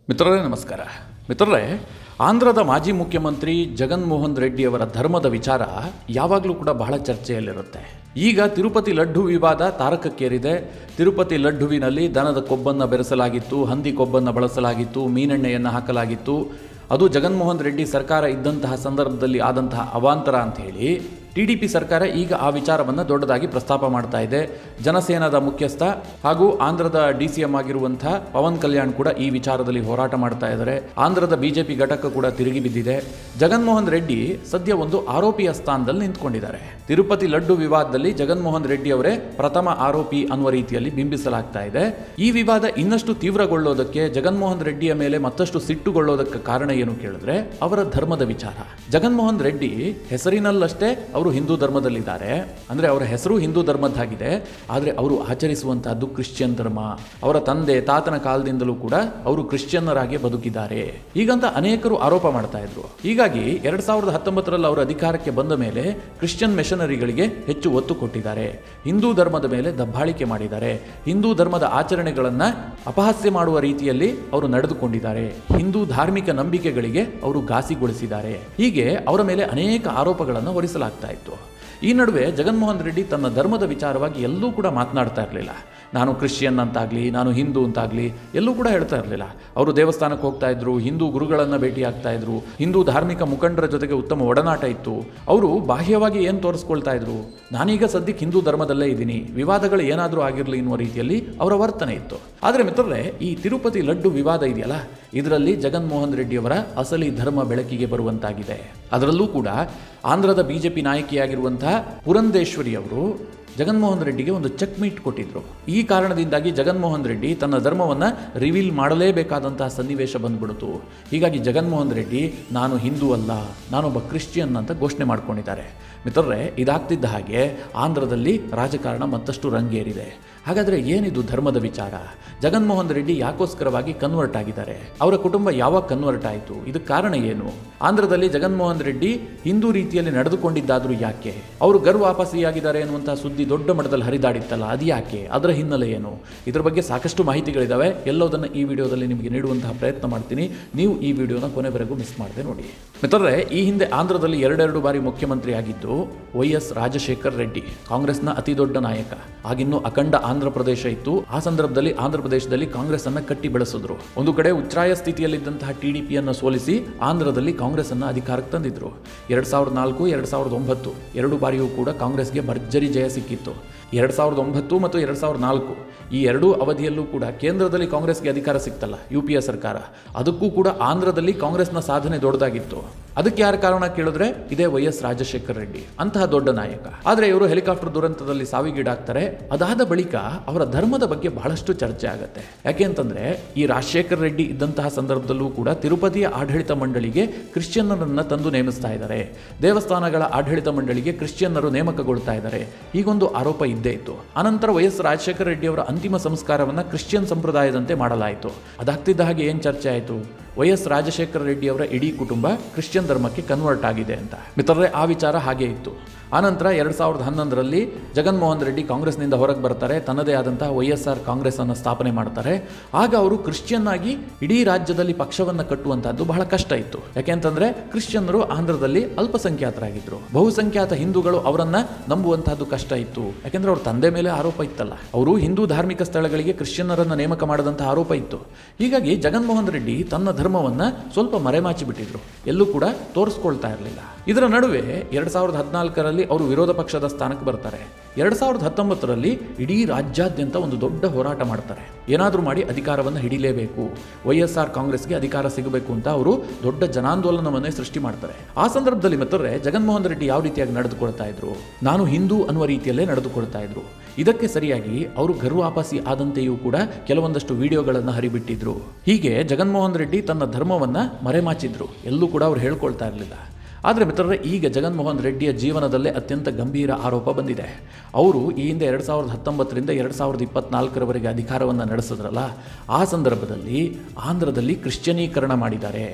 ಮಿತ್ರರೇ ನಮಸ್ಕಾರ ಮಿತ್ರರೇ ಆಂಧ್ರದ ಮಾಜಿ ಮುಖ್ಯಮಂತ್ರಿ ಜಗನ್ಮೋಹನ್ ರೆಡ್ಡಿ ಅವರ ಧರ್ಮದ ವಿಚಾರ ಯಾವಾಗಲೂ ಕೂಡ ಬಹಳ ಚರ್ಚೆಯಲ್ಲಿರುತ್ತೆ ಈಗ ತಿರುಪತಿ ಲಡ್ಡು ವಿವಾದ ತಾರಕಕ್ಕೇರಿದೆ ತಿರುಪತಿ ಲಡ್ಡುವಿನಲ್ಲಿ ದನದ ಕೊಬ್ಬನ್ನು ಬೆರೆಸಲಾಗಿತ್ತು ಹಂದಿ ಕೊಬ್ಬನ್ನು ಬಳಸಲಾಗಿತ್ತು ಮೀನೆಣ್ಣೆಯನ್ನು ಹಾಕಲಾಗಿತ್ತು ಅದು ಜಗನ್ಮೋಹನ್ ರೆಡ್ಡಿ ಸರ್ಕಾರ ಇದ್ದಂತಹ ಸಂದರ್ಭದಲ್ಲಿ ಆದಂತಹ ಅವಾಂತರ ಅಂತ ಹೇಳಿ ಟಿ ಡಿ ಪಿ ಸರ್ಕಾರ ಈಗ ಆ ವಿಚಾರವನ್ನು ದೊಡ್ಡದಾಗಿ ಪ್ರಸ್ತಾಪ ಮಾಡ್ತಾ ಇದೆ ಜನಸೇನಾದ ಮುಖ್ಯಸ್ಥ ಹಾಗೂ ಆಂಧ್ರದ ಡಿ ಸಿ ಎಂ ಆಗಿರುವಂಥ ಪವನ್ ಕಲ್ಯಾಣ್ ಕೂಡ ಈ ವಿಚಾರದಲ್ಲಿ ಹೋರಾಟ ಮಾಡ್ತಾ ಇದ್ದಾರೆ ಆಂಧ್ರದ ಬಿಜೆಪಿ ಘಟಕ ಕೂಡ ತಿರುಗಿ ಬಿದ್ದಿದೆ ಜಗನ್ಮೋಹನ್ ರೆಡ್ಡಿ ಸದ್ಯ ಒಂದು ಆರೋಪಿಯ ಸ್ಥಾನದಲ್ಲಿ ನಿಂತ್ಕೊಂಡಿದ್ದಾರೆ ತಿರುಪತಿ ಲಡ್ಡು ವಿವಾದದಲ್ಲಿ ಜಗನ್ಮೋಹನ್ ರೆಡ್ಡಿ ಅವರೇ ಪ್ರಥಮ ಆರೋಪಿ ಅನ್ನುವ ರೀತಿಯಲ್ಲಿ ಬಿಂಬಿಸಲಾಗ್ತಾ ಇದೆ ಈ ವಿವಾದ ಇನ್ನಷ್ಟು ತೀವ್ರಗೊಳ್ಳೋದಕ್ಕೆ ಜಗನ್ಮೋಹನ್ ರೆಡ್ಡಿಯ ಮೇಲೆ ಮತ್ತಷ್ಟು ಸಿಟ್ಟುಗೊಳ್ಳೋದಕ್ಕೆ ಕಾರಣ ಏನು ಕೇಳಿದ್ರೆ ಅವರ ಧರ್ಮದ ವಿಚಾರ ಜಗನ್ಮೋಹನ್ ರೆಡ್ಡಿ ಹೆಸರಿನಲ್ಲಷ್ಟೇ ಅವರು ಹಿಂದೂ ಧರ್ಮದಲ್ಲಿದ್ದಾರೆ ಅಂದ್ರೆ ಅವರ ಹೆಸರು ಹಿಂದೂ ಧರ್ಮದ್ದಾಗಿದೆ ಆದರೆ ಅವರು ಆಚರಿಸುವಂತಹದ್ದು ಕ್ರಿಶ್ಚಿಯನ್ ಧರ್ಮ ಅವರ ತಂದೆ ತಾತನ ಕಾಲದಿಂದಲೂ ಕೂಡ ಅವರು ಕ್ರಿಶ್ಚಿಯನ್ನರಾಗಿ ಬದುಕಿದ್ದಾರೆ ಹೀಗಂತ ಅನೇಕರು ಆರೋಪ ಮಾಡ್ತಾ ಇದ್ರು ಹೀಗಾಗಿ ಎರಡ್ ಸಾವಿರದ ಹತ್ತೊಂಬತ್ತರಲ್ಲಿ ಅವರು ಅಧಿಕಾರಕ್ಕೆ ಬಂದ ಮೇಲೆ ಕ್ರಿಶ್ಚಿಯನ್ ಮಿಷನರಿಗಳಿಗೆ ಹೆಚ್ಚು ಒತ್ತು ಕೊಟ್ಟಿದ್ದಾರೆ ಹಿಂದೂ ಧರ್ಮದ ಮೇಲೆ ದಬ್ಬಾಳಿಕೆ ಮಾಡಿದ್ದಾರೆ ಹಿಂದೂ ಧರ್ಮದ ಆಚರಣೆಗಳನ್ನ ಅಪಹಾಸ್ಯ ಮಾಡುವ ರೀತಿಯಲ್ಲಿ ಅವರು ನಡೆದುಕೊಂಡಿದ್ದಾರೆ ಹಿಂದೂ ಧಾರ್ಮಿಕ ನಂಬಿಕೆಗಳಿಗೆ ಅವರು ಘಾಸಿಗೊಳಿಸಿದ್ದಾರೆ ಹೀಗೆ ಅವರ ಮೇಲೆ ಅನೇಕ ಆರೋಪಗಳನ್ನು ಹೊರಿಸಲಾಗ್ತಾ ಇತ್ತು ಈ ನಡುವೆ ಜಗನ್ಮೋಹನ್ ರೆಡ್ಡಿ ತನ್ನ ಧರ್ಮದ ವಿಚಾರವಾಗಿ ಎಲ್ಲೂ ಕೂಡ ಮಾತನಾಡ್ತಾ ಇರಲಿಲ್ಲ ನಾನು ಕ್ರಿಶ್ಚಿಯನ್ ಅಂತಾಗಲಿ ನಾನು ಹಿಂದೂ ಅಂತಾಗಲಿ ಎಲ್ಲೂ ಕೂಡ ಹೇಳ್ತಾ ಇರಲಿಲ್ಲ ಅವರು ದೇವಸ್ಥಾನಕ್ಕೆ ಹೋಗ್ತಾ ಇದ್ರು ಹಿಂದೂ ಗುರುಗಳನ್ನು ಭೇಟಿ ಆಗ್ತಾ ಇದ್ರು ಹಿಂದೂ ಧಾರ್ಮಿಕ ಮುಖಂಡರ ಜೊತೆಗೆ ಉತ್ತಮ ಒಡನಾಟ ಇತ್ತು ಅವರು ಬಾಹ್ಯವಾಗಿ ಏನು ತೋರಿಸ್ಕೊಳ್ತಾ ಇದ್ರು ನಾನೀಗ ಸದ್ಯಕ್ಕೆ ಹಿಂದೂ ಧರ್ಮದಲ್ಲೇ ಇದ್ದೀನಿ ವಿವಾದಗಳು ಏನಾದರೂ ಆಗಿರಲಿ ಎನ್ನುವ ರೀತಿಯಲ್ಲಿ ಅವರ ವರ್ತನೆ ಇತ್ತು ಆದರೆ ಮಿತ್ರರೇ ಈ ತಿರುಪತಿ ಲಡ್ಡು ವಿವಾದ ಇದೆಯಲ್ಲ ಇದರಲ್ಲಿ ಜಗನ್ಮೋಹನ್ ರೆಡ್ಡಿ ಅವರ ಅಸಲಿ ಧರ್ಮ ಬೆಳಕಿಗೆ ಬರುವಂತಾಗಿದೆ ಅದರಲ್ಲೂ ಕೂಡ ಆಂಧ್ರದ ಬಿಜೆಪಿ ನಾಯಕಿಯಾಗಿರುವಂತಹ ಪುರಂದೇಶ್ವರಿ ಅವರು ಜಗನ್ಮೋಹನ್ ರೆಡ್ಡಿಗೆ ಒಂದು ಚೆಕ್ ಮೀಟ್ ಕೊಟ್ಟಿದ್ರು ಈ ಕಾರಣದಿಂದಾಗಿ ಜಗನ್ಮೋಹನ್ ರೆಡ್ಡಿ ತನ್ನ ಧರ್ಮವನ್ನು ರಿವೀಲ್ ಮಾಡಲೇಬೇಕಾದಂತಹ ಸನ್ನಿವೇಶ ಬಂದ್ಬಿಡ್ತು ಹೀಗಾಗಿ ಜಗನ್ಮೋಹನ್ ರೆಡ್ಡಿ ನಾನು ಹಿಂದೂ ಅಲ್ಲ ನಾನೊಬ್ಬ ಕ್ರಿಶ್ಚಿಯನ್ ಅಂತ ಘೋಷಣೆ ಮಾಡ್ಕೊಂಡಿದ್ದಾರೆ ಮಿತ್ರರೇ ಇದಾಗ್ತಿದ್ದ ಹಾಗೆ ಆಂಧ್ರದಲ್ಲಿ ರಾಜಕಾರಣ ಮತ್ತಷ್ಟು ರಂಗೇರಿದೆ ಹಾಗಾದರೆ ಏನಿದು ಧರ್ಮದ ವಿಚಾರ ಜಗನ್ಮೋಹನ್ ರೆಡ್ಡಿ ಯಾಕೋಸ್ಕರವಾಗಿ ಕನ್ವರ್ಟ್ ಆಗಿದ್ದಾರೆ ಅವರ ಕುಟುಂಬ ಯಾವಾಗ ಕನ್ವರ್ಟ್ ಆಯಿತು ಇದಕ್ಕೆ ಕಾರಣ ಏನು ಆಂಧ್ರದಲ್ಲಿ ಜಗನ್ಮೋಹನ್ ರೆಡ್ಡಿ ಹಿಂದೂ ರೀತಿಯಲ್ಲಿ ನಡೆದುಕೊಂಡಿದ್ದಾದರೂ ಯಾಕೆ ಅವರು ಗರ್ವ ವಾಪಸಿಯಾಗಿದ್ದಾರೆ ಎನ್ನುವಂತಹ ಸುದ್ದಿ ದೊಡ್ಡ ಮಟ್ಟದಲ್ಲಿ ಹರಿದಾಡಿತ್ತಲ್ಲ ಅದು ಯಾಕೆ ಅದರ ಹಿನ್ನೆಲೆ ಏನು ಇದರ ಬಗ್ಗೆ ಸಾಕಷ್ಟು ಮಾಹಿತಿಗಳಿದ್ದಾವೆ ಎಲ್ಲೋದನ್ನು ಈ ವಿಡಿಯೋದಲ್ಲಿ ನಿಮಗೆ ನೀಡುವಂತಹ ಪ್ರಯತ್ನ ಮಾಡ್ತೀನಿ ನೀವು ಈ ವಿಡಿಯೋನ ಕೊನೆವರೆಗೂ ಮಿಸ್ ಮಾಡದೆ ನೋಡಿ ಮಿತ್ರರೇ ಈ ಹಿಂದೆ ಆಂಧ್ರದಲ್ಲಿ ಎರಡೆರಡು ಬಾರಿ ಮುಖ್ಯಮಂತ್ರಿ ಆಗಿದ್ದು ವೈ ಎಸ್ ರಾಜಶೇಖರ್ ರೆಡ್ಡಿ ಕಾಂಗ್ರೆಸ್ನ ಅತಿ ದೊಡ್ಡ ನಾಯಕ ಆಗಿನ್ನೂ ಅಖಂಡ ಆಂಧ್ರ ಪ್ರದೇಶ ಇತ್ತು ಆ ಸಂದರ್ಭದಲ್ಲಿ ಆಂಧ್ರ ಪ್ರದೇಶದಲ್ಲಿ ಕಾಂಗ್ರೆಸ್ ಅನ್ನ ಕಟ್ಟಿ ಬೆಳೆಸಿದ್ರು ಒಂದು ಕಡೆ ಉಚ್ಛ್ರಾಯ ಸ್ಥಿತಿಯಲ್ಲಿದ್ದಂತಹ ಟಿಡಿಪಿಯನ್ನು ಸೋಲಿಸಿ ಆಂಧ್ರದಲ್ಲಿ ಕಾಂಗ್ರೆಸ್ ಅನ್ನ ಅಧಿಕಾರಕ್ಕೆ ತಂದಿದ್ರು ಎರಡ್ ಸಾವಿರದ ನಾಲ್ಕು ಎರಡ್ ಸಾವಿರದ ಒಂಬತ್ತು ಎರಡು ಬಾರಿಯೂ ಕೂಡ ಕಾಂಗ್ರೆಸ್ಗೆ ಭರ್ಜರಿ ಜಯ ಸಿಕ್ಕಿತ್ತು ಎರಡ್ ಸಾವಿರದ ಒಂಬತ್ತು ಮತ್ತು ಎರಡ್ ಸಾವಿರದ ನಾಲ್ಕು ಈ ಎರಡೂ ಅವಧಿಯಲ್ಲೂ ಕೂಡ ಕೇಂದ್ರದಲ್ಲಿ ಕಾಂಗ್ರೆಸ್ಗೆ ಅಧಿಕಾರ ಸಿಕ್ತಲ್ಲ ಯು ಪಿ ಎ ಸರ್ಕಾರ ಅದಕ್ಕೂ ಕೂಡ ಆಂಧ್ರದಲ್ಲಿ ಕಾಂಗ್ರೆಸ್ನ ಸಾಧನೆ ದೊಡ್ಡದಾಗಿತ್ತು ಅದಕ್ಕೆ ಯಾರ ಕಾರಣ ಕೇಳಿದ್ರೆ ಇದೇ ವೈ ಎಸ್ ರಾಜಶೇಖರ್ ರೆಡ್ಡಿ ಅಂತಹ ದೊಡ್ಡ ನಾಯಕ ಆದರೆ ಇವರು ಹೆಲಿಕಾಪ್ಟರ್ ದುರಂತದಲ್ಲಿ ಸಾವಿಗೀಡಾಗ್ತಾರೆ ಅದಾದ ಬಳಿಕ ಅವರ ಧರ್ಮದ ಬಗ್ಗೆ ಬಹಳಷ್ಟು ಚರ್ಚೆ ಆಗುತ್ತೆ ಯಾಕೆ ಅಂತಂದ್ರೆ ಈ ರಾಜಶೇಖರ್ ರೆಡ್ಡಿ ಇದ್ದಂತಹ ಸಂದರ್ಭದಲ್ಲೂ ಕೂಡ ತಿರುಪತಿಯ ಆಡಳಿತ ಮಂಡಳಿಗೆ ಕ್ರಿಶ್ಚಿಯನ್ನರನ್ನ ತಂದು ನೇಮಿಸ್ತಾ ಇದ್ದಾರೆ ದೇವಸ್ಥಾನಗಳ ಆಡಳಿತ ಮಂಡಳಿಗೆ ಕ್ರಿಶ್ಚಿಯನ್ನರು ನೇಮಕಗೊಳ್ತಾ ಇದ್ದಾರೆ ಹೀಗೊಂದು ಆರೋಪ ಇದ್ದೇ ಇತ್ತು ಅನಂತರ ವೈ ಎಸ್ ರಾಜಶೇಖರ ರೆಡ್ಡಿ ಅವರ ಅಂತಿಮ ಸಂಸ್ಕಾರವನ್ನ ಕ್ರಿಶ್ಚಿಯನ್ ಸಂಪ್ರದಾಯದಂತೆ ಮಾಡಲಾಯಿತು ಅದಾಗ್ತಿದ್ದ ಹಾಗೆ ಏನು ಚರ್ಚೆ ಆಯಿತು ವೈ ಎಸ್ ರಾಜಶೇಖರ ರೆಡ್ಡಿ ಅವರ ಇಡೀ ಕುಟುಂಬ ಕ್ರಿಶ್ಚಿಯನ್ ಧರ್ಮಕ್ಕೆ ಕನ್ವರ್ಟ್ ಆಗಿದೆ ಅಂತ ಮಿತ್ರರೇ ಆ ವಿಚಾರ ಹಾಗೆ ಇತ್ತು ಆನಂತರ ಎರಡು ಸಾವಿರದ ಹನ್ನೊಂದರಲ್ಲಿ ಜಗನ್ಮೋಹನ್ ರೆಡ್ಡಿ ಕಾಂಗ್ರೆಸ್ನಿಂದ ಹೊರಗೆ ಬರ್ತಾರೆ ತನ್ನದೇ ಆದಂತಹ ವೈ ಎಸ್ ಆರ್ ಕಾಂಗ್ರೆಸ್ ಅನ್ನು ಸ್ಥಾಪನೆ ಮಾಡ್ತಾರೆ ಆಗ ಅವರು ಕ್ರಿಶ್ಚಿಯನ್ ಆಗಿ ಇಡೀ ರಾಜ್ಯದಲ್ಲಿ ಪಕ್ಷವನ್ನು ಕಟ್ಟುವಂತಹದ್ದು ಬಹಳ ಕಷ್ಟ ಇತ್ತು ಯಾಕೆಂತಂದ್ರೆ ಕ್ರಿಶ್ಚಿಯನ್ನರು ಆಂಧ್ರದಲ್ಲಿ ಅಲ್ಪಸಂಖ್ಯಾತರಾಗಿದ್ರು ಬಹುಸಂಖ್ಯಾತ ಹಿಂದೂಗಳು ಅವರನ್ನ ನಂಬುವಂತಹದ್ದು ಕಷ್ಟ ಇತ್ತು ಯಾಕೆಂದ್ರೆ ಅವ್ರ ತಂದೆ ಮೇಲೆ ಆರೋಪ ಇತ್ತಲ್ಲ ಅವರು ಹಿಂದೂ ಧಾರ್ಮಿಕ ಸ್ಥಳಗಳಿಗೆ ಕ್ರಿಶ್ಚಿಯನ್ನರನ್ನ ನೇಮಕ ಮಾಡದಂತಹ ಆರೋಪ ಇತ್ತು ಹೀಗಾಗಿ ಜಗನ್ಮೋಹನ್ ರೆಡ್ಡಿ ತನ್ನ ಧರ್ಮವನ್ನ ಸ್ವಲ್ಪ ಮರೆಮಾಚಿ ಬಿಟ್ಟಿದ್ರು ಎಲ್ಲೂ ಕೂಡ ತೋರಿಸ್ಕೊಳ್ತಾ ಇರಲಿಲ್ಲ ಇದರ ನಡುವೆ ಎರಡ್ ಸಾವಿರದ ಹದಿನಾಲ್ಕರಲ್ಲಿ ಅವರು ವಿರೋಧ ಪಕ್ಷದ ಸ್ಥಾನಕ್ಕೆ ಬರ್ತಾರೆ ಎರಡ್ ಸಾವಿರದ ಹತ್ತೊಂಬತ್ತರಲ್ಲಿ ಇಡೀ ರಾಜ್ಯಾದ್ಯಂತ ಒಂದು ದೊಡ್ಡ ಹೋರಾಟ ಮಾಡ್ತಾರೆ ಏನಾದರೂ ಮಾಡಿ ಅಧಿಕಾರವನ್ನು ಹಿಡಿಲೇಬೇಕು ವೈ ಎಸ್ ಆರ್ ಕಾಂಗ್ರೆಸ್ಗೆ ಅಧಿಕಾರ ಸಿಗಬೇಕು ಅಂತ ಅವರು ದೊಡ್ಡ ಜನಾಂದೋಲನವನ್ನೇ ಸೃಷ್ಟಿ ಮಾಡ್ತಾರೆ ಆ ಸಂದರ್ಭದಲ್ಲಿ ಮಿತ್ರರೇ ಜಗನ್ಮೋಹನ್ ರೆಡ್ಡಿ ಯಾವ ರೀತಿಯಾಗಿ ನಡೆದುಕೊಳ್ತಾ ಇದ್ರು ನಾನು ಹಿಂದೂ ಅನ್ನುವ ರೀತಿಯಲ್ಲೇ ನಡೆದುಕೊಳ್ತಾ ಇದ್ರು ಇದಕ್ಕೆ ಸರಿಯಾಗಿ ಅವರು ಗರ್ವಾಪಾಸಿ ಆದಂತೆಯೂ ಕೂಡ ಕೆಲವೊಂದಷ್ಟು ವಿಡಿಯೋಗಳನ್ನು ಹರಿಬಿಟ್ಟಿದ್ರು ಹೀಗೆ ಜಗನ್ಮೋಹನ್ ರೆಡ್ಡಿ ತನ್ನ ಧರ್ಮವನ್ನ ಮರೆಮಾಚಿದ್ರು ಎಲ್ಲೂ ಕೂಡ ಅವ್ರು ಹೇಳ್ಕೊಳ್ತಾ ಇರಲಿಲ್ಲ ಆದರೆ ಮಿತ್ರರೇ ಈಗ ಜಗನ್ಮೋಹನ್ ರೆಡ್ಡಿಯ ಜೀವನದಲ್ಲೇ ಅತ್ಯಂತ ಗಂಭೀರ ಆರೋಪ ಬಂದಿದೆ ಅವರು ಈ ಹಿಂದೆ ಎರಡು ಸಾವಿರದ ಹತ್ತೊಂಬತ್ತರಿಂದ ಎರಡು ಸಾವಿರದ ಇಪ್ಪತ್ನಾಲ್ಕರವರೆಗೆ ಅಧಿಕಾರವನ್ನು ನಡೆಸಿದ್ರಲ್ಲ ಆ ಸಂದರ್ಭದಲ್ಲಿ ಆಂಧ್ರದಲ್ಲಿ ಕ್ರಿಶ್ಚಿಯನೀಕರಣ ಮಾಡಿದ್ದಾರೆ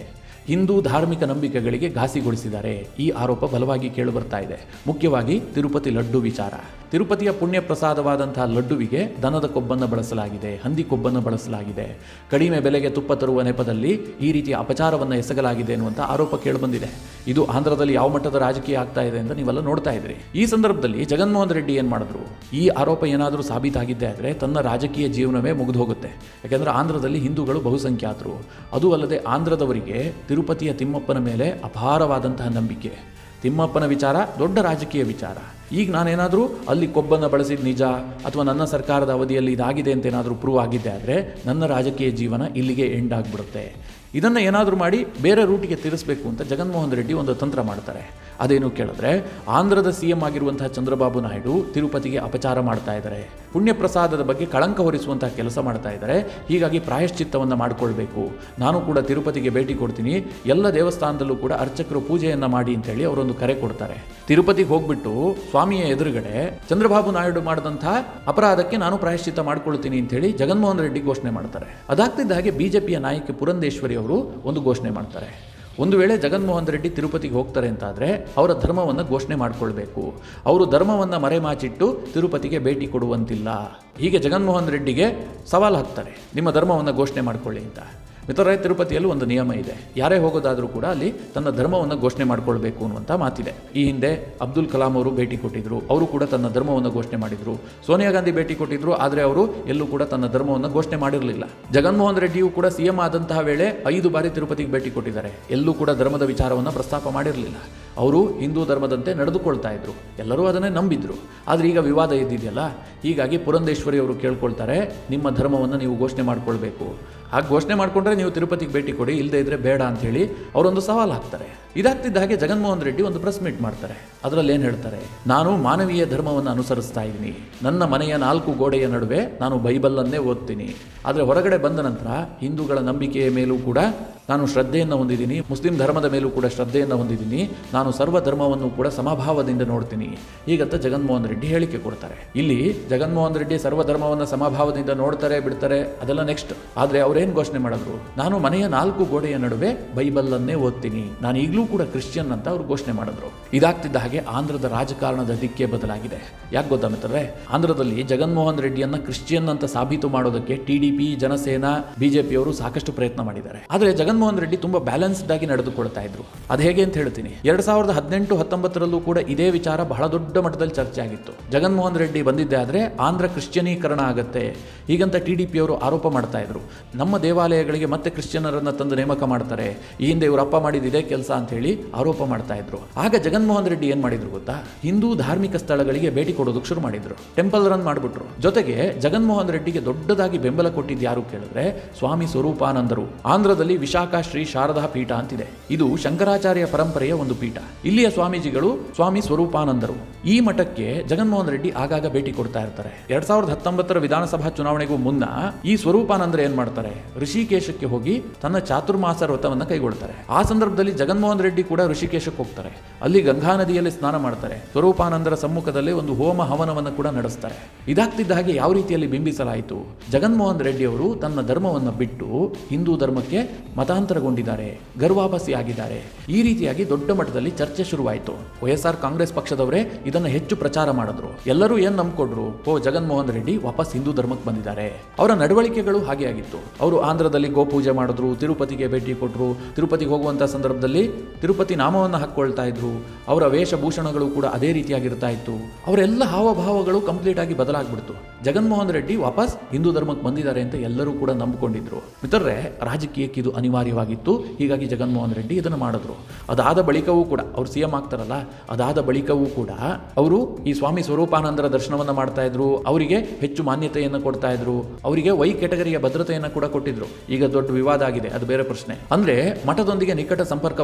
ಹಿಂದೂ ಧಾರ್ಮಿಕ ನಂಬಿಕೆಗಳಿಗೆ ಘಾಸಿಗೊಳಿಸಿದ್ದಾರೆ ಈ ಆರೋಪ ಬಲವಾಗಿ ಕೇಳಿಬರ್ತಾ ಇದೆ ಮುಖ್ಯವಾಗಿ ತಿರುಪತಿ ಲಡ್ಡು ವಿಚಾರ ತಿರುಪತಿಯ ಪುಣ್ಯ ಪ್ರಸಾದವಾದಂತಹ ಲಡ್ಡುವಿಗೆ ದನದ ಕೊಬ್ಬನ್ನು ಬಳಸಲಾಗಿದೆ ಹಂದಿ ಕೊಬ್ಬನ್ನು ಬಳಸಲಾಗಿದೆ ಕಡಿಮೆ ಬೆಲೆಗೆ ತುಪ್ಪ ತರುವ ನೆಪದಲ್ಲಿ ಈ ರೀತಿಯ ಅಪಚಾರವನ್ನು ಎಸಗಲಾಗಿದೆ ಎನ್ನುವಂಥ ಆರೋಪ ಕೇಳಿಬಂದಿದೆ ಇದು ಆಂಧ್ರದಲ್ಲಿ ಯಾವ ಮಟ್ಟದ ರಾಜಕೀಯ ಆಗ್ತಾ ಇದೆ ಅಂತ ನೀವೆಲ್ಲ ನೋಡ್ತಾ ಇದ್ರಿ ಈ ಸಂದರ್ಭದಲ್ಲಿ ಜಗನ್ಮೋಹನ್ ರೆಡ್ಡಿ ಏನು ಮಾಡಿದ್ರು ಈ ಆರೋಪ ಏನಾದರೂ ಸಾಬೀತಾಗಿದ್ದೆ ಆದರೆ ತನ್ನ ರಾಜಕೀಯ ಜೀವನವೇ ಮುಗಿದು ಹೋಗುತ್ತೆ ಯಾಕೆಂದರೆ ಆಂಧ್ರದಲ್ಲಿ ಹಿಂದೂಗಳು ಬಹುಸಂಖ್ಯಾತರು ಅದು ಅಲ್ಲದೆ ಆಂಧ್ರದವರಿಗೆ ತಿರುಪತಿಯ ತಿಮ್ಮಪ್ಪನ ಮೇಲೆ ಅಪಾರವಾದಂತಹ ನಂಬಿಕೆ ತಿಮ್ಮಪ್ಪನ ವಿಚಾರ ದೊಡ್ಡ ರಾಜಕೀಯ ವಿಚಾರ ಈಗ ನಾನೇನಾದರೂ ಅಲ್ಲಿ ಕೊಬ್ಬನ್ನು ಬಳಸಿದ ನಿಜ ಅಥವಾ ನನ್ನ ಸರ್ಕಾರದ ಅವಧಿಯಲ್ಲಿ ಇದಾಗಿದೆ ಅಂತ ಏನಾದರೂ ಪ್ರೂವ್ ಆಗಿದ್ದೆ ಆದರೆ ನನ್ನ ರಾಜಕೀಯ ಜೀವನ ಇಲ್ಲಿಗೆ ಎಂಡ್ ಆಗಿಬಿಡುತ್ತೆ ಇದನ್ನು ಏನಾದರೂ ಮಾಡಿ ಬೇರೆ ರೂಟಿಗೆ ತಿರ್ಸ್ಬೇಕು ಅಂತ ಜಗನ್ಮೋಹನ್ ರೆಡ್ಡಿ ಒಂದು ತಂತ್ರ ಮಾಡ್ತಾರೆ ಅದೇನು ಕೇಳಿದ್ರೆ ಆಂಧ್ರದ ಸಿ ಎಂ ಆಗಿರುವಂತಹ ಚಂದ್ರಬಾಬು ನಾಯ್ಡು ತಿರುಪತಿಗೆ ಅಪಚಾರ ಮಾಡ್ತಾ ಇದ್ದಾರೆ ಪುಣ್ಯ ಪ್ರಸಾದದ ಬಗ್ಗೆ ಕಳಂಕ ಹೊರಿಸುವಂತಹ ಕೆಲಸ ಮಾಡ್ತಾ ಇದ್ದಾರೆ ಹೀಗಾಗಿ ಪ್ರಾಯಶ್ಚಿತ್ತವನ್ನು ಮಾಡಿಕೊಳ್ಬೇಕು ನಾನು ಕೂಡ ತಿರುಪತಿಗೆ ಭೇಟಿ ಕೊಡ್ತೀನಿ ಎಲ್ಲ ದೇವಸ್ಥಾನದಲ್ಲೂ ಕೂಡ ಅರ್ಚಕರು ಪೂಜೆಯನ್ನು ಮಾಡಿ ಅಂತೇಳಿ ಅವರೊಂದು ಕರೆ ಕೊಡ್ತಾರೆ ತಿರುಪತಿಗೆ ಹೋಗ್ಬಿಟ್ಟು ಸ್ವಾಮಿಯ ಎದುರುಗಡೆ ಚಂದ್ರಬಾಬು ನಾಯ್ಡು ಮಾಡಿದಂತಹ ಅಪರಾಧಕ್ಕೆ ನಾನು ಪ್ರಾಯಶ್ಚಿತ್ತ ಮಾಡ್ಕೊಳ್ತೀನಿ ಅಂತೇಳಿ ಜಗನ್ಮೋಹನ್ ರೆಡ್ಡಿ ಘೋಷಣೆ ಮಾಡ್ತಾರೆ ಅದಾಗ್ತಿದ್ದ ಹಾಗೆ ಬಿಜೆಪಿಯ ನಾಯಕಿ ಪುರಂಧೇಶ್ವರಿ ಅವರು ಒಂದು ಘೋಷಣೆ ಮಾಡ್ತಾರೆ ಒಂದು ವೇಳೆ ಜಗನ್ಮೋಹನ್ ರೆಡ್ಡಿ ತಿರುಪತಿಗೆ ಹೋಗ್ತಾರೆ ಅಂತಾದರೆ ಅವರ ಧರ್ಮವನ್ನು ಘೋಷಣೆ ಮಾಡಿಕೊಳ್ಬೇಕು ಅವರು ಧರ್ಮವನ್ನು ಮರೆಮಾಚಿಟ್ಟು ತಿರುಪತಿಗೆ ಭೇಟಿ ಕೊಡುವಂತಿಲ್ಲ ಹೀಗೆ ಜಗನ್ಮೋಹನ್ ರೆಡ್ಡಿಗೆ ಸವಾಲು ಹಾಕ್ತಾರೆ ನಿಮ್ಮ ಧರ್ಮವನ್ನು ಘೋಷಣೆ ಮಾಡಿಕೊಳ್ಳಿ ಅಂತ ಮಿತ್ರರೇ ತಿರುಪತಿಯಲ್ಲಿ ಒಂದು ನಿಯಮ ಇದೆ ಯಾರೇ ಹೋಗೋದಾದರೂ ಕೂಡ ಅಲ್ಲಿ ತನ್ನ ಧರ್ಮವನ್ನು ಘೋಷಣೆ ಮಾಡಿಕೊಳ್ಬೇಕು ಅನ್ನುವಂಥ ಮಾತಿದೆ ಈ ಹಿಂದೆ ಅಬ್ದುಲ್ ಕಲಾಂ ಅವರು ಭೇಟಿ ಕೊಟ್ಟಿದ್ರು ಅವರು ಕೂಡ ತನ್ನ ಧರ್ಮವನ್ನು ಘೋಷಣೆ ಮಾಡಿದ್ರು ಸೋನಿಯಾ ಗಾಂಧಿ ಭೇಟಿ ಕೊಟ್ಟಿದ್ರು ಆದರೆ ಅವರು ಎಲ್ಲೂ ಕೂಡ ತನ್ನ ಧರ್ಮವನ್ನು ಘೋಷಣೆ ಮಾಡಿರಲಿಲ್ಲ ಜಗನ್ಮೋಹನ್ ರೆಡ್ಡಿಯು ಕೂಡ ಸಿ ಎಂ ಆದಂತಹ ವೇಳೆ ಐದು ಬಾರಿ ತಿರುಪತಿಗೆ ಭೇಟಿ ಕೊಟ್ಟಿದ್ದಾರೆ ಎಲ್ಲೂ ಕೂಡ ಧರ್ಮದ ವಿಚಾರವನ್ನು ಪ್ರಸ್ತಾಪ ಮಾಡಿರಲಿಲ್ಲ ಅವರು ಹಿಂದೂ ಧರ್ಮದಂತೆ ನಡೆದುಕೊಳ್ತಾ ಇದ್ರು ಎಲ್ಲರೂ ಅದನ್ನೇ ನಂಬಿದ್ರು ಆದರೆ ಈಗ ವಿವಾದ ಇದ್ದಿದೆಯಲ್ಲ ಹೀಗಾಗಿ ಪುರಂಧೇಶ್ವರಿ ಅವರು ಕೇಳ್ಕೊಳ್ತಾರೆ ನಿಮ್ಮ ಧರ್ಮವನ್ನು ನೀವು ಘೋಷಣೆ ಮಾಡ್ಕೊಳ್ಬೇಕು ಹಾಗೆ ಘೋಷಣೆ ಮಾಡಿಕೊಂಡ್ರೆ ನೀವು ತಿರುಪತಿಗೆ ಭೇಟಿ ಕೊಡಿ ಇಲ್ಲದೆ ಇದ್ರೆ ಬೇಡ ಅಂತ ಹೇಳಿ ಅವರೊಂದು ಸವಾಲು ಹಾಕ್ತಾರೆ ಇದಾಗ್ತಿದ್ದ ಹಾಗೆ ಜಗನ್ಮೋಹನ್ ರೆಡ್ಡಿ ಒಂದು ಪ್ರೆಸ್ ಮೀಟ್ ಮಾಡ್ತಾರೆ ಅದರಲ್ಲಿ ಏನು ಹೇಳ್ತಾರೆ ನಾನು ಮಾನವೀಯ ಧರ್ಮವನ್ನು ಅನುಸರಿಸ್ತಾ ಇದ್ದೀನಿ ನನ್ನ ಮನೆಯ ನಾಲ್ಕು ಗೋಡೆಯ ನಡುವೆ ನಾನು ಬೈಬಲನ್ನೇ ಓದ್ತೀನಿ ಆದರೆ ಹೊರಗಡೆ ಬಂದ ನಂತರ ಹಿಂದೂಗಳ ನಂಬಿಕೆಯ ಮೇಲೂ ಕೂಡ ನಾನು ಶ್ರದ್ಧೆಯನ್ನು ಹೊಂದಿದ್ದೀನಿ ಮುಸ್ಲಿಂ ಧರ್ಮದ ಮೇಲೂ ಕೂಡ ಶ್ರದ್ಧೆಯನ್ನು ಹೊಂದಿದ್ದೀನಿ ನಾನು ಸರ್ವ ಧರ್ಮವನ್ನು ಕೂಡ ಸಮಭಾವದಿಂದ ನೋಡ್ತೀನಿ ಹೀಗಂತ ಜಗನ್ಮೋಹನ್ ರೆಡ್ಡಿ ಹೇಳಿಕೆ ಕೊಡ್ತಾರೆ ಇಲ್ಲಿ ಜಗನ್ಮೋಹನ್ ರೆಡ್ಡಿ ಸರ್ವ ಧರ್ಮವನ್ನು ಸಮಭಾವದಿಂದ ನೋಡ್ತಾರೆ ಬಿಡ್ತಾರೆ ಅದೆಲ್ಲ ನೆಕ್ಸ್ಟ್ ಆದರೆ ಅವ್ರೇನು ಘೋಷಣೆ ಮಾಡಿದ್ರು ನಾನು ಮನೆಯ ನಾಲ್ಕು ಗೋಡೆಯ ನಡುವೆ ಬೈಬಲನ್ನೇ ಓದ್ತೀನಿ ನಾನು ಈಗಲೂ ಕೂಡ ಕ್ರಿಶ್ಚಿಯನ್ ಅಂತ ಅವ್ರು ಘೋಷಣೆ ಮಾಡಿದ್ರು ಇದಾಗ್ತಿದ್ದ ಹಾಗೆ ಆಂಧ್ರದ ರಾಜಕಾರಣದ ದಿಕ್ಕೇ ಬದಲಾಗಿದೆ ಯಾಕೆ ಗೊತ್ತಾ ಮಿತ್ರರೇ ಆಂಧ್ರದಲ್ಲಿ ಜಗನ್ಮೋಹನ್ ರೆಡ್ಡಿಯನ್ನ ಕ್ರಿಶ್ಚಿಯನ್ ಅಂತ ಸಾಬೀತು ಮಾಡೋದಕ್ಕೆ ಟಿಡಿಪಿ ಜನಸೇನಾ ಬಿಜೆಪಿಯವರು ಸಾಕಷ್ಟು ಪ್ರಯತ್ನ ಮಾಡಿದ್ದಾರೆ ಆದರೆ ಜಗನ್ಮೋಹನ್ ರೆಡ್ಡಿ ತುಂಬಾ ಬ್ಯಾಲೆನ್ಸ್ಡ್ ಆಗಿ ನಡೆದುಕೊಳ್ತಾ ಇದ್ರು ಅದು ಹೇಗೆ ಅಂತ ಹೇಳ್ತೀನಿ ಎರಡ್ ಸಾವಿರದ ಹದಿನೆಂಟು ಹತ್ತೊಂಬತ್ತರಲ್ಲೂ ಕೂಡ ಇದೇ ವಿಚಾರ ಬಹಳ ದೊಡ್ಡ ಮಟ್ಟದಲ್ಲಿ ಚರ್ಚೆ ಆಗಿತ್ತು ಜಗನ್ಮೋಹನ್ ರೆಡ್ಡಿ ಬಂದಿದ್ದೆ ಆದ್ರೆ ಆಂಧ್ರ ಕ್ರಿಶ್ಚಿಯನೀಕರಣ ಆಗತ್ತೆ ಹೀಗಂತ ಟಿಡಿಪಿ ಅವರು ಆರೋಪ ಮಾಡ್ತಾ ಇದ್ರು ನಮ್ಮ ದೇವಾಲಯಗಳಿಗೆ ಮತ್ತೆ ಕ್ರಿಶ್ಚಿಯನರನ್ನ ತಂದು ನೇಮಕ ಮಾಡ್ತಾರೆ ಈ ಹಿಂದೆ ಇವ್ರ ಅಪ್ಪ ಮಾಡಿದ ಇದೇ ಕೆಲಸ ಅಂತ ಹೇಳಿ ಆರೋಪ ಮಾಡ್ತಾ ಇದ್ರು ಆಗ ಜಗನ್ಮೋಹನ್ ರೆಡ್ಡಿ ಏನ್ ಮಾಡಿದ್ರು ಗೊತ್ತಾ ಹಿಂದೂ ಧಾರ್ಮಿಕ ಸ್ಥಳಗಳಿಗೆ ಭೇಟಿ ಕೊಡೋದಕ್ಕೆ ಶುರು ಮಾಡಿದ್ರು ಟೆಂಪಲ್ ರನ್ ಮಾಡಿಬಿಟ್ರು ಜೊತೆಗೆ ಜಗನ್ಮೋಹನ್ ರೆಡ್ಡಿಗೆ ದೊಡ್ಡದಾಗಿ ಬೆಂಬಲ ಕೊಟ್ಟಿದ್ದು ಯಾರು ಕೇಳಿದ್ರೆ ಸ್ವಾಮಿ ಸ್ವರೂಪಾನಂದರು ಆಂಧ್ರದಲ್ಲಿ ವಿಶಾಖ ಶ್ರೀ ಶಾರದಾ ಪೀಠ ಅಂತಿದೆ ಇದು ಶಂಕರಾಚಾರ್ಯ ಪರಂಪರೆಯ ಒಂದು ಪೀಠ ಇಲ್ಲಿಯ ಸ್ವಾಮೀಜಿಗಳು ಸ್ವಾಮಿ ಸ್ವರೂಪಾನಂದರು ಈ ಮಠಕ್ಕೆ ಜಗನ್ಮೋಹನ್ ರೆಡ್ಡಿ ಆಗಾಗ ಭೇಟಿ ಕೊಡ್ತಾ ಇರ್ತಾರೆ ಎರಡ್ ಸಾವಿರದ ಹತ್ತೊಂಬತ್ತರ ವಿಧಾನಸಭಾ ಚುನಾವಣೆಗೂ ಮುನ್ನ ಈ ಸ್ವರೂಪಾನಂದ್ರ ಏನ್ ಮಾಡ್ತಾರೆ ಋಷಿಕೇಶಕ್ಕೆ ಹೋಗಿ ತನ್ನ ಚಾತುರ್ಮಾಸ ವ್ರತವನ್ನ ಕೈಗೊಳ್ತಾರೆ ಆ ಸಂದರ್ಭದಲ್ಲಿ ಜಗನ್ಮೋಹನ್ ರೆಡ್ಡಿ ಕೂಡ ಋಷಿಕೇಶಕ್ಕೆ ಹೋಗ್ತಾರೆ ಅಲ್ಲಿ ಗಂಗಾ ನದಿಯಲ್ಲಿ ಸ್ನಾನ ಮಾಡ್ತಾರೆ ಸ್ವರೂಪಾನಂದರ ಸಮ್ಮುಖದಲ್ಲಿ ಒಂದು ಹೋಮ ಹವನವನ್ನು ಕೂಡ ನಡೆಸ್ತಾರೆ ಇದಾಗ್ತಿದ್ದ ಹಾಗೆ ಯಾವ ರೀತಿಯಲ್ಲಿ ಬಿಂಬಿಸಲಾಯಿತು ಜಗನ್ಮೋಹನ್ ರೆಡ್ಡಿ ಅವರು ತನ್ನ ಧರ್ಮವನ್ನು ಬಿಟ್ಟು ಹಿಂದೂ ಧರ್ಮಕ್ಕೆ ಮತಾಂತರಗೊಂಡಿದ್ದಾರೆ ಗರ್ವಾಪಸಿ ಆಗಿದ್ದಾರೆ ಈ ರೀತಿಯಾಗಿ ದೊಡ್ಡ ಮಟ್ಟದಲ್ಲಿ ಚರ್ಚೆ ಶುರುವಾಯಿತು ವೈಎಸ್ಆರ್ ಕಾಂಗ್ರೆಸ್ ಪಕ್ಷದವರೇ ಇದನ್ನು ಹೆಚ್ಚು ಪ್ರಚಾರ ಮಾಡಿದ್ರು ಎಲ್ಲರೂ ಏನ್ ನಂಬ್ಕೊಂಡ್ರು ಓ ಜಗನ್ಮೋಹನ್ ರೆಡ್ಡಿ ವಾಪಸ್ ಹಿಂದೂ ಧರ್ಮಕ್ಕೆ ಬಂದಿದ್ದಾರೆ ಅವರ ನಡವಳಿಕೆಗಳು ಹಾಗೆ ಆಗಿತ್ತು ಅವರು ಆಂಧ್ರದಲ್ಲಿ ಗೋಪೂಜೆ ಮಾಡಿದ್ರು ತಿರುಪತಿಗೆ ಭೇಟಿ ಕೊಟ್ಟರು ತಿರುಪತಿಗೆ ಹೋಗುವಂತ ಸಂದರ್ಭದಲ್ಲಿ ತಿರುಪತಿ ನಾಮವನ್ನು ಹಾಕ್ಕೊಳ್ತಾ ಇದ್ರು ಅವರ ವೇಷಭೂಷಣಗಳು ಕೂಡ ಅದೇ ರೀತಿಯಾಗಿರ್ತಾ ಇತ್ತು ಅವರೆಲ್ಲ ಹಾವಭಾವಗಳು ಕಂಪ್ಲೀಟ್ ಆಗಿ ಬದಲಾಗ್ಬಿಡ್ತು ಜಗನ್ಮೋಹನ್ ರೆಡ್ಡಿ ವಾಪಸ್ ಹಿಂದೂ ಧರ್ಮಕ್ಕೆ ಬಂದಿದ್ದಾರೆ ಅಂತ ಎಲ್ಲರೂ ಕೂಡ ನಂಬಿಕೊಂಡಿದ್ರು ಮಿತ್ರರೇ ರಾಜಕೀಯಕ್ಕೆ ಇದು ಅನಿವಾರ್ಯವಾಗಿತ್ತು ಹೀಗಾಗಿ ಜಗನ್ಮೋಹನ್ ರೆಡ್ಡಿ ಇದನ್ನು ಮಾಡಿದ್ರು ಅದಾದ ಬಳಿಕವೂ ಕೂಡ ಅವ್ರು ಸಿ ಎಂ ಆಗ್ತಾರಲ್ಲ ಅದಾದ ಬಳಿಕವೂ ಕೂಡ ಅವರು ಈ ಸ್ವಾಮಿ ಸ್ವರೂಪಾನಂದರ ದರ್ಶನವನ್ನ ಮಾಡ್ತಾ ಇದ್ರು ಅವರಿಗೆ ಹೆಚ್ಚು ಮಾನ್ಯತೆಯನ್ನು ಕೊಡ್ತಾ ಇದ್ರು ಅವರಿಗೆ ವೈ ಕೆಟಗರಿಯ ಭದ್ರತೆಯನ್ನು ಕೂಡ ಕೊಟ್ಟಿದ್ರು ಈಗ ದೊಡ್ಡ ವಿವಾದ ಆಗಿದೆ ಅದು ಬೇರೆ ಪ್ರಶ್ನೆ ಅಂದ್ರೆ ಮಠದೊಂದಿಗೆ ನಿಕಟ ಸಂಪರ್ಕವನ್ನ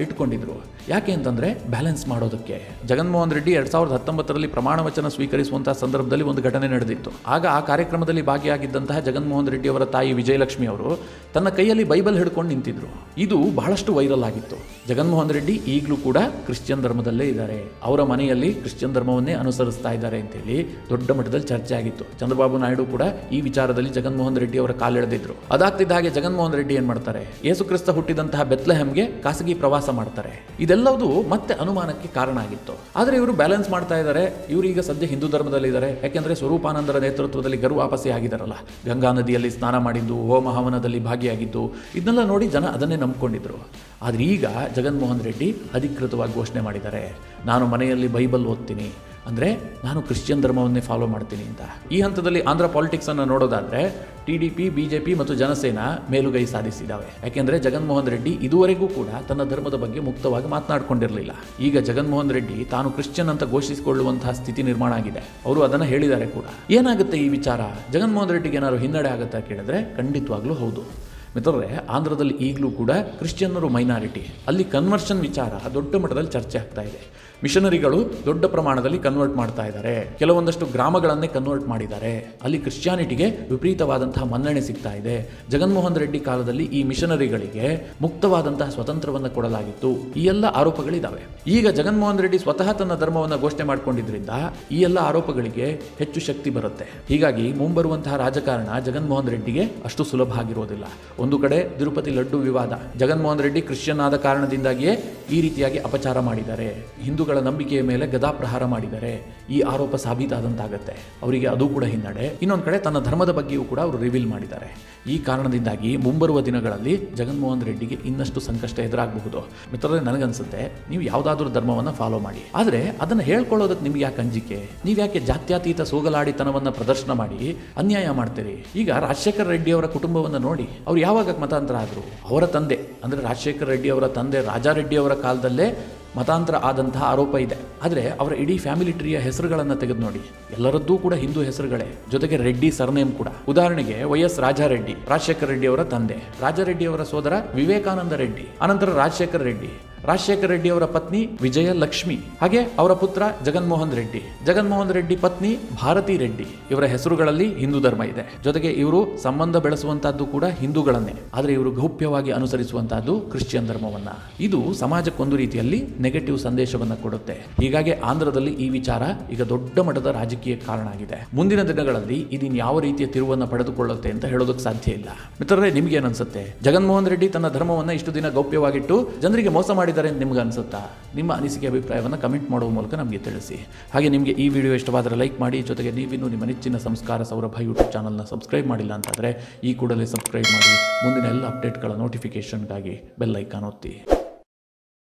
ಇಟ್ಕೊಂಡಿದ್ರು ಯಾಕೆ ಅಂತಂದ್ರೆ ಬ್ಯಾಲೆನ್ಸ್ ಮಾಡೋದಕ್ಕೆ ಜಗನ್ಮೋಹನ್ ರೆಡ್ಡಿ ಎರಡ್ ಸಾವಿರದ ಹತ್ತೊಂಬತ್ತರಲ್ಲಿ ಪ್ರಮಾಣ ವಚನ ಸ್ವೀಕರಿಸುವಂತಹ ಸಂದರ್ಭದಲ್ಲಿ ಒಂದು ಘಟನೆ ನಡೆದಿತ್ತು ಆಗ ಆ ಕಾರ್ಯಕ್ರಮದಲ್ಲಿ ಭಾಗಿಯಾಗಿದ್ದಂತಹ ಜಗನ್ಮೋಹನ್ ರೆಡ್ಡಿ ಅವರ ತಾಯಿ ವಿಜಯಲಕ್ಷ್ಮಿ ಅವರು ತನ್ನ ಕೈಯಲ್ಲಿ ಬೈಬಲ್ ಹಿಡ್ಕೊಂಡು ನಿಂತಿದ್ರು ಇದು ಬಹಳಷ್ಟು ವೈರಲ್ ಆಗಿತ್ತು ಜಗನ್ಮೋಹನ್ ರೆಡ್ಡಿ ಈಗಲೂ ಕೂಡ ಕ್ರಿಶ್ಚಿಯನ್ ಧರ್ಮದಲ್ಲೇ ಇದ್ದಾರೆ ಅವರ ಮನೆಯಲ್ಲಿ ಕ್ರಿಶ್ಚಿಯನ್ ಧರ್ಮವನ್ನೇ ಅನುಸರಿಸ್ತಾ ಇದ್ದಾರೆ ಅಂತೇಳಿ ದೊಡ್ಡ ಮಟ್ಟದಲ್ಲಿ ಚರ್ಚೆ ಆಗಿತ್ತು ಚಂದ್ರಬಾಬು ನಾಯ್ಡು ಕೂಡ ಈ ವಿಚಾರದಲ್ಲಿ ಜಗನ್ಮೋಹನ್ ರೆಡ್ಡಿ ಅವರ ಕಾಲೆಳೆದಿದ್ರು ಅದಾಗ್ತಿದ್ದ ಹಾಗೆ ಜಗನ್ಮೋಹನ್ ರೆಡ್ಡಿ ಏನ್ ಮಾಡ್ತಾರೆ ಯೇಸು ಕ್ರಿಸ್ತ ಹುಟ್ಟಿದಂತಹ ಬೆತ್ಲೆಹೆಮ್ಗೆ ಖಾಸಗಿ ಪ್ರವಾಸ ಮಾಡ್ತಾರೆ ಇದೆಲ್ಲವೂ ಮತ್ತೆ ಅನುಮಾನಕ್ಕೆ ಕಾರಣ ಆಗಿತ್ತು ಆದರೆ ಇವರು ಬ್ಯಾಲೆನ್ಸ್ ಮಾಡ್ತಾ ಇದ್ದಾರೆ ಇವರು ಈಗ ಸದ್ಯ ಹಿಂದೂ ಧರ್ಮದಲ್ಲಿ ಇದ್ದಾರೆ ಯಾಕೆಂದ್ರೆ ಸ್ವರೂಪಾನಂದರ ನೇತೃತ್ವದಲ್ಲಿ ಗರು ವಾಪಸಿ ಆಗಿದ್ದಾರಲ್ಲ ಗಂಗಾ ನದಿಯಲ್ಲಿ ಸ್ನಾನ ಮಾಡಿದ್ದು ಹೋಮ ಹವನದಲ್ಲಿ ಭಾಗಿಯಾಗಿದ್ದು ಇದನ್ನೆಲ್ಲ ನೋಡಿ ಜನ ಅದನ್ನೇ ನಂಬ್ಕೊಂಡಿದ್ರು ಆದರೆ ಈಗ ಜಗನ್ಮೋಹನ್ ರೆಡ್ಡಿ ಅಧಿಕೃತವಾಗಿ ಘೋಷಣೆ ಮಾಡಿದ್ದಾರೆ ನಾನು ಮನೆಯಲ್ಲಿ ಬೈಬಲ್ ಓದ್ತೀನಿ ಅಂದರೆ ನಾನು ಕ್ರಿಶ್ಚಿಯನ್ ಧರ್ಮವನ್ನೇ ಫಾಲೋ ಮಾಡ್ತೀನಿ ಅಂತ ಈ ಹಂತದಲ್ಲಿ ಆಂಧ್ರ ಪಾಲಿಟಿಕ್ಸ್ ಅನ್ನು ನೋಡೋದಾದ್ರೆ ಟಿ ಡಿ ಪಿ ಬಿಜೆಪಿ ಮತ್ತು ಜನಸೇನಾ ಮೇಲುಗೈ ಸಾಧಿಸಿದ್ದಾವೆ ಯಾಕೆಂದ್ರೆ ಜಗನ್ಮೋಹನ್ ರೆಡ್ಡಿ ಇದುವರೆಗೂ ಕೂಡ ತನ್ನ ಧರ್ಮದ ಬಗ್ಗೆ ಮುಕ್ತವಾಗಿ ಮಾತನಾಡಿಕೊಂಡಿರಲಿಲ್ಲ ಈಗ ಜಗನ್ಮೋಹನ್ ರೆಡ್ಡಿ ತಾನು ಕ್ರಿಶ್ಚಿಯನ್ ಅಂತ ಘೋಷಿಸಿಕೊಳ್ಳುವಂತಹ ಸ್ಥಿತಿ ನಿರ್ಮಾಣ ಆಗಿದೆ ಅವರು ಅದನ್ನು ಹೇಳಿದ್ದಾರೆ ಕೂಡ ಏನಾಗುತ್ತೆ ಈ ವಿಚಾರ ಜಗನ್ಮೋಹನ್ ರೆಡ್ಡಿಗೆ ಏನಾದ್ರು ಹಿನ್ನಡೆ ಆಗುತ್ತಾ ಕೇಳಿದ್ರೆ ಖಂಡಿತವಾಗ್ಲೂ ಹೌದು ಮಿತ್ರರೇ ಆಂಧ್ರದಲ್ಲಿ ಈಗಲೂ ಕೂಡ ಕ್ರಿಶ್ಚಿಯನ್ನರು ಮೈನಾರಿಟಿ ಅಲ್ಲಿ ಕನ್ವರ್ಷನ್ ವಿಚಾರ ದೊಡ್ಡ ಮಟ್ಟದಲ್ಲಿ ಚರ್ಚೆ ಆಗ್ತಾ ಇದೆ ಮಿಷನರಿಗಳು ದೊಡ್ಡ ಪ್ರಮಾಣದಲ್ಲಿ ಕನ್ವರ್ಟ್ ಮಾಡ್ತಾ ಇದ್ದಾರೆ ಕೆಲವೊಂದಷ್ಟು ಗ್ರಾಮಗಳನ್ನೇ ಕನ್ವರ್ಟ್ ಮಾಡಿದ್ದಾರೆ ಅಲ್ಲಿ ಕ್ರಿಶ್ಚಿಯಾನಿಟಿಗೆ ವಿಪರೀತವಾದಂತಹ ಮನ್ನಣೆ ಸಿಗ್ತಾ ಇದೆ ಜಗನ್ಮೋಹನ್ ರೆಡ್ಡಿ ಕಾಲದಲ್ಲಿ ಈ ಮಿಷನರಿಗಳಿಗೆ ಮುಕ್ತವಾದಂತಹ ಸ್ವತಂತ್ರವನ್ನು ಕೊಡಲಾಗಿತ್ತು ಈ ಎಲ್ಲ ಆರೋಪಗಳಿದ್ದಾವೆ ಈಗ ಜಗನ್ಮೋಹನ್ ರೆಡ್ಡಿ ಸ್ವತಃ ತನ್ನ ಧರ್ಮವನ್ನು ಘೋಷಣೆ ಮಾಡಿಕೊಂಡಿದ್ರಿಂದ ಈ ಎಲ್ಲ ಆರೋಪಗಳಿಗೆ ಹೆಚ್ಚು ಶಕ್ತಿ ಬರುತ್ತೆ ಹೀಗಾಗಿ ಮುಂಬರುವಂತಹ ರಾಜಕಾರಣ ಜಗನ್ಮೋಹನ್ ರೆಡ್ಡಿಗೆ ಅಷ್ಟು ಸುಲಭ ಆಗಿರೋದಿಲ್ಲ ಒಂದು ಕಡೆ ತಿರುಪತಿ ಲಡ್ಡು ವಿವಾದ ಜಗನ್ಮೋಹನ್ ರೆಡ್ಡಿ ಕ್ರಿಶ್ಚಿಯನ್ ಆದ ಕಾರಣದಿಂದಾಗಿಯೇ ಈ ರೀತಿಯಾಗಿ ಅಪಚಾರ ಮಾಡಿದ್ದಾರೆ ಹಿಂದೂಗಳ ನಂಬಿಕೆಯ ಮೇಲೆ ಗದಾಪ್ರಹಾರ ಮಾಡಿದ್ದಾರೆ ಈ ಆರೋಪ ಸಾಬೀತಾದಂತಾಗತ್ತೆ ಅವರಿಗೆ ಅದು ಕೂಡ ಹಿನ್ನಡೆ ಇನ್ನೊಂದು ಕಡೆ ತನ್ನ ಧರ್ಮದ ಬಗ್ಗೆಯೂ ಕೂಡ ಅವರು ರಿವೀಲ್ ಮಾಡಿದ್ದಾರೆ ಈ ಕಾರಣದಿಂದಾಗಿ ಮುಂಬರುವ ದಿನಗಳಲ್ಲಿ ಜಗನ್ಮೋಹನ್ ರೆಡ್ಡಿಗೆ ಇನ್ನಷ್ಟು ಸಂಕಷ್ಟ ಎದುರಾಗಬಹುದು ಮಿತ್ರರೇ ನನಗನ್ಸುತ್ತೆ ನೀವು ಯಾವುದಾದ್ರೂ ಧರ್ಮವನ್ನು ಫಾಲೋ ಮಾಡಿ ಆದರೆ ಅದನ್ನು ಹೇಳ್ಕೊಳ್ಳೋದಕ್ಕೆ ನಿಮ್ಗೆ ಯಾಕೆ ಅಂಜಿಕೆ ನೀವು ಯಾಕೆ ಜಾತ್ಯತೀತ ಸೋಗಲಾಡಿತನವನ್ನು ಪ್ರದರ್ಶನ ಮಾಡಿ ಅನ್ಯಾಯ ಮಾಡ್ತೀರಿ ಈಗ ರಾಜಶೇಖರ ರೆಡ್ಡಿ ಅವರ ಕುಟುಂಬವನ್ನು ನೋಡಿ ಅವ್ರು ಯಾವಾಗ ಮತಾಂತರ ಆದರು ಅವರ ತಂದೆ ಅಂದರೆ ರಾಜಶೇಖರ ರೆಡ್ಡಿ ಅವರ ತಂದೆ ರಾಜಾರೆಡ್ಡಿ ಅವರ ಕಾಲದಲ್ಲೇ ಮತಾಂತರ ಆದಂತಹ ಆರೋಪ ಇದೆ ಆದರೆ ಅವರ ಇಡೀ ಫ್ಯಾಮಿಲಿ ಟ್ರೀಯ ಹೆಸರುಗಳನ್ನು ತೆಗೆದು ನೋಡಿ ಎಲ್ಲರದ್ದೂ ಕೂಡ ಹಿಂದೂ ಹೆಸರುಗಳೇ ಜೊತೆಗೆ ರೆಡ್ಡಿ ಸರ್ನೇಮ್ ಕೂಡ ಉದಾಹರಣೆಗೆ ವೈ ಎಸ್ ರಾಜಾರೆಡ್ಡಿ ರಾಜಶೇಖರ ರೆಡ್ಡಿ ಅವರ ತಂದೆ ರಾಜಾರೆಡ್ಡಿ ಅವರ ಸೋದರ ವಿವೇಕಾನಂದ ರೆಡ್ಡಿ ಅನಂತರ ರಾಜಶೇಖರ ರೆಡ್ಡಿ ರಾಜಶೇಖರ ರೆಡ್ಡಿ ಅವರ ಪತ್ನಿ ವಿಜಯ ಲಕ್ಷ್ಮಿ ಹಾಗೆ ಅವರ ಪುತ್ರ ಜಗನ್ಮೋಹನ್ ರೆಡ್ಡಿ ಜಗನ್ಮೋಹನ್ ರೆಡ್ಡಿ ಪತ್ನಿ ಭಾರತಿ ರೆಡ್ಡಿ ಇವರ ಹೆಸರುಗಳಲ್ಲಿ ಹಿಂದೂ ಧರ್ಮ ಇದೆ ಜೊತೆಗೆ ಇವರು ಸಂಬಂಧ ಬೆಳೆಸುವಂತಹದ್ದು ಕೂಡ ಹಿಂದೂಗಳನ್ನೇ ಆದರೆ ಇವರು ಗೌಪ್ಯವಾಗಿ ಅನುಸರಿಸುವಂತಹದ್ದು ಕ್ರಿಶ್ಚಿಯನ್ ಧರ್ಮವನ್ನ ಇದು ಸಮಾಜಕ್ಕೊಂದು ರೀತಿಯಲ್ಲಿ ನೆಗೆಟಿವ್ ಸಂದೇಶವನ್ನ ಕೊಡುತ್ತೆ ಹೀಗಾಗಿ ಆಂಧ್ರದಲ್ಲಿ ಈ ವಿಚಾರ ಈಗ ದೊಡ್ಡ ಮಟ್ಟದ ರಾಜಕೀಯ ಕಾರಣ ಆಗಿದೆ ಮುಂದಿನ ದಿನಗಳಲ್ಲಿ ಇದೀನ್ ಯಾವ ರೀತಿಯ ತಿರುವನ್ನ ಪಡೆದುಕೊಳ್ಳುತ್ತೆ ಅಂತ ಹೇಳೋದಕ್ಕೆ ಸಾಧ್ಯ ಇಲ್ಲ ಮಿತ್ರರೇ ನಿಮ್ಗೆ ಅನ್ಸುತ್ತೆ ಜಗನ್ಮೋಹನ್ ರೆಡ್ಡಿ ತನ್ನ ಧರ್ಮವನ್ನ ಇಷ್ಟು ದಿನ ಗೌಪ್ಯವಾಗಿಟ್ಟು ಜನರಿಗೆ ಮೋಸ ಮಾಡಿದ್ದಾರೆ ಅಂತ ನಿಮ್ಗೆ ಅನ್ಸುತ್ತಾ ನಿಮ್ಮ ಅನಿಸಿಕೆ ಅಭಿಪ್ರಾಯವನ್ನು ಕಮೆಂಟ್ ಮಾಡುವ ಮೂಲಕ ನಮಗೆ ತಿಳಿಸಿ ಹಾಗೆ ನಿಮಗೆ ಈ ವಿಡಿಯೋ ಇಷ್ಟವಾದರೆ ಲೈಕ್ ಮಾಡಿ ಜೊತೆಗೆ ನೀವಿನ್ನೂ ನಿಮ್ಮ ನೆಚ್ಚಿನ ಸಂಸ್ಕಾರ ಸೌರಭ ಯೂಟ್ಯೂಬ್ ಚಾನಲ್ನ ಸಬ್ಸ್ಕ್ರೈಬ್ ಮಾಡಿಲ್ಲ ಅಂತಾದರೆ ಈ ಕೂಡಲೇ ಸಬ್ಸ್ಕ್ರೈಬ್ ಮಾಡಿ ಮುಂದಿನ ಎಲ್ಲ ಅಪ್ಡೇಟ್ಗಳ ನೋಟಿಫಿಕೇಷನ್ಗಾಗಿ ಬೆಲ್ ಐಕಾನ್ ಒತ್ತಿ